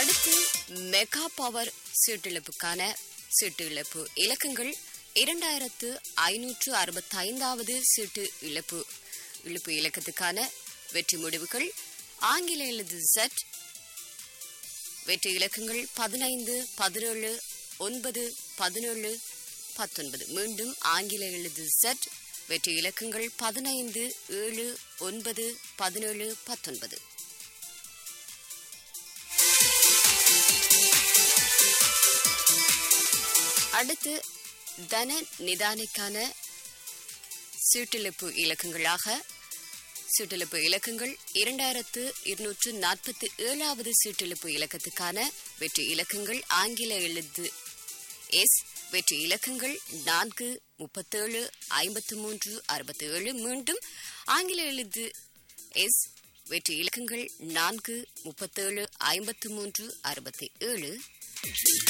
அடுத்து mega power சீட்டிழப்புக்கான சீட்டு இழப்பு இலக்கங்கள் இரண்டாயிரத்து ஐநூற்று அறுபத்தி ஐந்தாவது சீட்டு இழப்பு இழப்பு இலக்கத்துக்கான வெற்றி முடிவுகள் ஆங்கில எழுது Z வெற்றி இலக்கங்கள் பதினைந்து பதினேழு ஒன்பது பதினேழு பத்தொன்பது மீண்டும் ஆங்கில எழுது Z வெற்றி இலக்கங்கள் பதினைந்து ஏழு ஒன்பது பதினேழு பத்தொன்பது அடுத்து தன நிதானிக்கான சீட்டிழப்பு இலக்கங்களாக சீட்டிழப்பு இலக்கங்கள் இரண்டாயிரத்து இருநூற்று நாற்பத்தி ஏழாவது சீட்டிழப்பு இலக்கத்துக்கான வெற்றி இலக்கங்கள் ஆங்கில எழுத்து எஸ் வெற்றி இலக்கங்கள் நான்கு முப்பத்தேழு ஐம்பத்து மூன்று அறுபத்தி ஏழு மீண்டும் ஆங்கில எழுத்து எஸ் வெற்றி இலக்கங்கள் நான்கு முப்பத்தேழு ஐம்பத்து மூன்று அறுபத்தி ஏழு